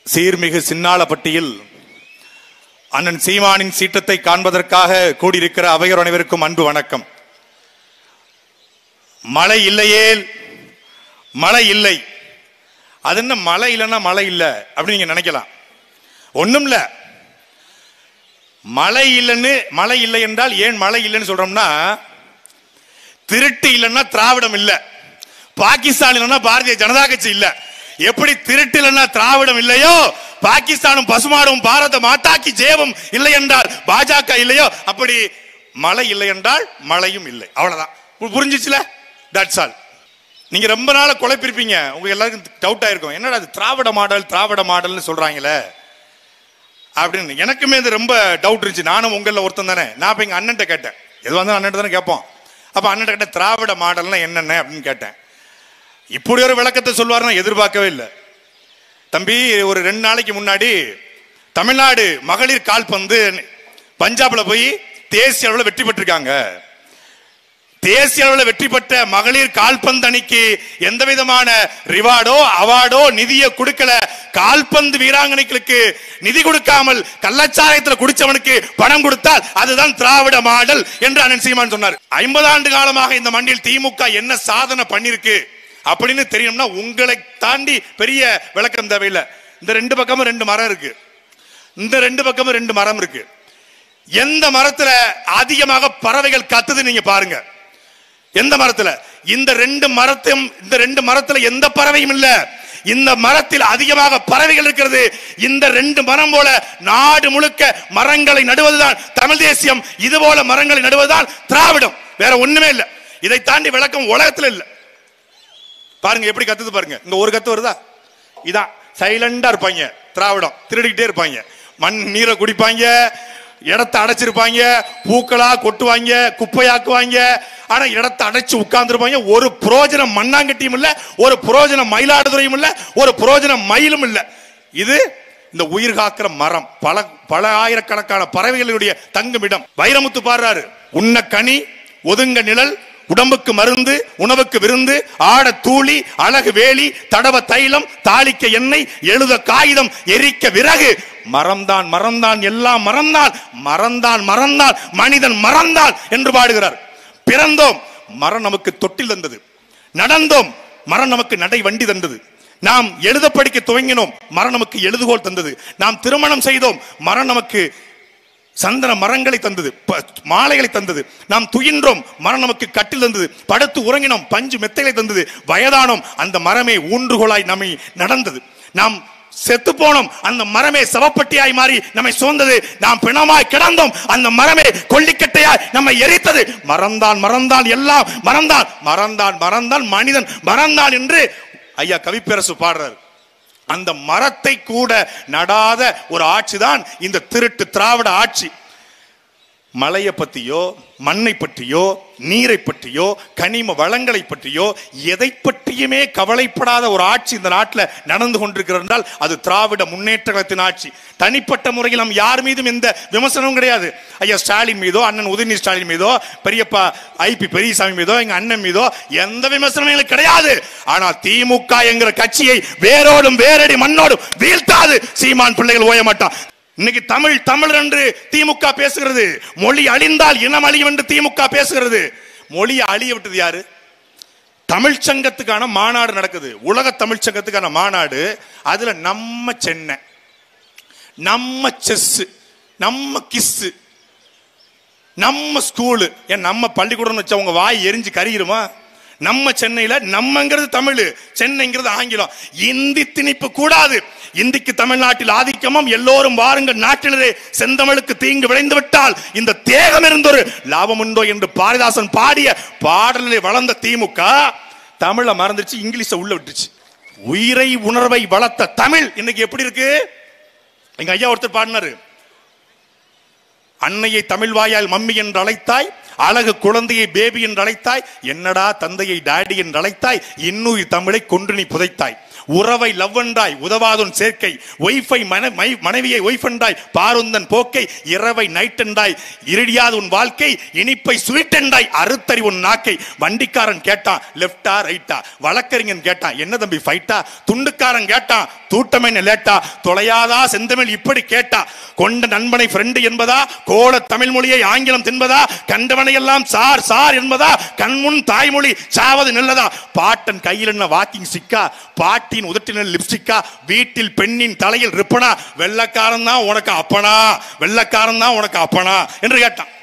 சீர்மிகு சின்னாளப்பட்டியில் அண்ணன் சீமானின் சீற்றத்தை காண்பதற்காக கூடியிருக்கிற அவையர் அனைவருக்கும் அன்பு வணக்கம் மழை இல்லையேல் மழை இல்லை அது என்ன மழை இல்லைன்னா மழை இல்லை அப்படின்னு நீங்க நினைக்கலாம் ஒண்ணும் இல்ல மழை இல்லைன்னு மழை இல்லை என்றால் ஏன் மழை இல்லைன்னு சொல்றோம்னா திருட்டு இல்லைன்னா திராவிடம் இல்ல பாகிஸ்தான் இல்லைன்னா பாரதிய ஜனதா கட்சி இல்ல எப்படி திருட்டு இல்லைன்னா திராவிடம் இல்லையோ பாகிஸ்தானும் பசுமாடும் பாரத மாதாக்கி ஜெயமும் இல்லை என்றால் பாஜக இல்லையோ அப்படி மழை இல்லை என்றால் மழையும் இல்லை அவ்வளவுதான் பு- புரிஞ்சுச்சுல தட்ஸ் ஆல் நீங்க ரொம்ப நாள குழப்பிருப்பீங்க உங்க எல்லாருக்கும் டவுட் ஆயிருக்கும் என்னடா அது திராவிட மாடல் திராவிட மாடல்னு சொல்றாங்களே அப்படின்னு எனக்குமே இது ரொம்ப டவுட் இருந்துச்சு நானும் உங்களில் ஒருத்தன் தானே நான் இப்போ எங்கள் அண்ணன்ட்ட கேட்டேன் எது வந்து அண்ணன் தானே கேட்போம் அப்போ அண்ணன் கேட்டேன் திராவிட மாடல்னா என்னென்ன அப்படின்னு கேட்டேன் இப்படி ஒரு விளக்கத்தை சொல்வாருன்னு எதிர்பார்க்கவே இல்லை தம்பி ஒரு ரெண்டு நாளைக்கு முன்னாடி தமிழ்நாடு மகளிர் கால்பந்து பஞ்சாப்ல போய் தேசிய அளவில் வெற்றி பெற்றிருக்காங்க தேசிய அளவில் வெற்றி பெற்ற மகளிர் கால்பந்து அணிக்கு எந்த விதமான ரிவார்டோ அவார்டோ நிதியை கொடுக்கல கால்பந்து வீராங்கனைகளுக்கு நிதி கொடுக்காமல் கள்ளச்சாராயத்தில் குடிச்சவனுக்கு பணம் கொடுத்தால் அதுதான் திராவிட மாடல் என்று அண்ணன் சீமான் சொன்னார் ஐம்பது ஆண்டு காலமாக இந்த மண்ணில் திமுக என்ன சாதனை பண்ணிருக்கு அப்படின்னு தெரியணும்னா உங்களை தாண்டி பெரிய விளக்கம் தேவையில்லை இந்த ரெண்டு பக்கமும் ரெண்டு மரம் இருக்கு இந்த ரெண்டு பக்கமும் ரெண்டு மரம் இருக்கு எந்த மரத்துல அதிகமாக பறவைகள் கத்துது நீங்க பாருங்க எந்த மரத்துல இந்த ரெண்டு மரத்தையும் இந்த ரெண்டு மரத்துல எந்த பறவையும் இல்ல இந்த மரத்தில் அதிகமாக பறவைகள் இருக்கிறது இந்த ரெண்டு மரம் போல நாடு முழுக்க மரங்களை நடுவதுதான் தமிழ் தேசியம் இது போல மரங்களை நடுவதுதான் திராவிடம் வேற ஒண்ணுமே இல்ல இதை தாண்டி விளக்கம் உலகத்துல இல்ல பாருங்க எப்படி கத்துது பாருங்க இங்க ஒரு கத்து வருதா இதான் சைலண்டா இருப்பாங்க திராவிடம் திருடிக்கிட்டே இருப்பாங்க மண் நீரை குடிப்பாங்க இடத்த அடைச்சிருப்பாங்க பூக்களா கொட்டுவாங்க குப்பையாக்குவாங்க ஆனா இடத்த அடைச்சு உட்கார்ந்துருப்பாங்க ஒரு புரோஜனம் மண்ணாங்கட்டியும் இல்ல ஒரு புரோஜனம் மயிலாடுதுறையும் இல்ல ஒரு புரோஜனம் மயிலும் இல்ல இது இந்த உயிர் காக்கிற மரம் பல பல ஆயிரக்கணக்கான பறவைகளுடைய தங்குமிடம் வைரமுத்து பாடுறாரு உண்ண கனி ஒதுங்க நிழல் உடம்புக்கு மருந்து உணவுக்கு விருந்து ஆட தூளி அழகு வேலி தடவ தைலம் தாளிக்க எண்ணெய் எழுத காகிதம் எரிக்க விறகு மரம்தான் மறந்தான் எல்லாம் மறந்தான் மறந்தான் மறந்தான் மனிதன் மறந்தான் என்று பாடுகிறார் பிறந்தோம் மரம் நமக்கு தொட்டில் தந்தது நடந்தோம் மரம் நமக்கு நடை வண்டி தந்தது நாம் எழுத படிக்க துவங்கினோம் மரம் நமக்கு எழுதுகோல் தந்தது நாம் திருமணம் செய்தோம் மரம் நமக்கு சந்தன மரங்களை தந்தது ப- மாலைகளை தந்தது நாம் துயின்றோம் மரம் நமக்கு கட்டில் தந்தது படுத்து உறங்கினோம் பஞ்சு மெத்தைகளை தந்தது வயதானோம் அந்த மரமே ஊன்றுகோலாய் நம்மை நடந்தது நாம் செத்து போனோம் அந்த மரமே சவப்பட்டியாய் மாறி நம்மை சுமந்தது நாம் பிணமாய் கிடந்தோம் அந்த மரமே கொல்லிக்கட்டையாய் நம்மை எரித்தது மறந்தான் மறந்தான் எல்லாம் மறந்தான் மறந்தான் மறந்தான் மனிதன் மறந்தான் என்று ஐயா கவிப்பேரசு பாடுறார் அந்த மரத்தை கூட நடாத ஒரு ஆட்சி தான் இந்த திருட்டு திராவிட ஆட்சி மலையை பற்றியோ மண்ணை பற்றியோ நீரை பற்றியோ கனிம வளங்களை பற்றியோ எதை பற்றியுமே கவலைப்படாத ஒரு ஆட்சி இந்த நாட்டில் நடந்து கொண்டிருக்கிறது என்றால் அது திராவிட முன்னேற்ற கழகத்தின் ஆட்சி தனிப்பட்ட முறையில் நம் யார் மீதும் எந்த விமர்சனமும் கிடையாது ஐயா ஸ்டாலின் மீதோ அண்ணன் உதயநிதி ஸ்டாலின் மீதோ பெரியப்பா ஐபி பெரியசாமி மீதோ எங்க அண்ணன் மீதோ எந்த விமர்சனமும் எங்களுக்கு கிடையாது ஆனா திமுக என்கிற கட்சியை வேரோடும் வேரடி மண்ணோடும் வீழ்த்தாது சீமான் பிள்ளைகள் ஓய மாட்டான் இன்னைக்கு தமிழ் தமிழ் என்று திமுக பேசுகிறது மொழி அழிந்தால் இனம் அழியும் என்று திமுக பேசுகிறது மொழியை அழிய விட்டது யாரு தமிழ் சங்கத்துக்கான மாநாடு நடக்குது உலக தமிழ் சங்கத்துக்கான மாநாடு அதுல நம்ம சென்னை நம்ம செஸ் நம்ம கிஸ் நம்ம ஸ்கூலு ஏன் நம்ம பள்ளிக்கூடம்னு வச்சா உங்க வாய் எரிஞ்சு கரியிருமா நம்ம சென்னையில நம்மங்கிறது தமிழ் சென்னைங்கிறது ஆங்கிலம் இந்தி திணிப்பு கூடாது இந்திக்கு தமிழ்நாட்டில் ஆதிக்கமும் எல்லோரும் வாருங்கள் நாட்டினரே செந்தமிழுக்கு தீங்கு விளைந்து விட்டால் இந்த தேகம் இருந்தொரு லாபம் உண்டோ என்று பாரதிதாசன் பாடிய பாடலில் வளர்ந்த திமுக தமிழை மறந்துருச்சு இங்கிலீஷை உள்ள விட்டுச்சு உயிரை உணர்வை வளர்த்த தமிழ் இன்னைக்கு எப்படி இருக்கு எங்க ஐயா ஒருத்தர் பாடினாரு அன்னையை தமிழ் வாயால் மம்மி என்று அழைத்தாய் அழகு குழந்தையை பேபி என்று அழைத்தாய் என்னடா தந்தையை டாடி என்று அழைத்தாய் இன்னுயிர் தமிழை கொன்று நீ புதைத்தாய் உறவை லவ்வண்டாய் உதவாதுன் சேர்க்கை ஒய்ஃபை மன மை- மனைவியை ஒய்ஃபண்டாய் பாருந்தன் போக்கை இரவை நைட்டண்டாய் இருடியாது உன் வாழ்க்கை இனிப்பை ஸ்வீட்டண்டாய் அறுத்தறி உன் நாக்கை வண்டிக்காரன் கேட்டான் லெஃப்டா ரைட்டா வழக்கறிஞன் கேட்டான் என்ன தம்பி ஃபைட்டா துண்டுக்காரன் கேட்டான் தூட்டமே லேட்டா தொலையாதா செந்தமிழ் இப்படி கேட்டா கொண்ட நண்பனை ஃப்ரெண்டு என்பதா கோல தமிழ் மொழியை ஆங்கிலம் தின்பதா கண்டவனை எல்லாம் சார் சார் என்பதா கண்முன் தாய்மொழி சாவது நல்லதா பாட்டன் கையில் என்ன வாக்கிங் சிக்கா பாட்டின் உதட்டின லிப்ஸ்டிக்கா வீட்டில் பெண்ணின் தலையில் ரிப்பனா வெள்ளக்காரன் தான் உனக்கு அப்பனா வெள்ளக்காரன் தான் உனக்கு அப்பனா என்று கேட்டான்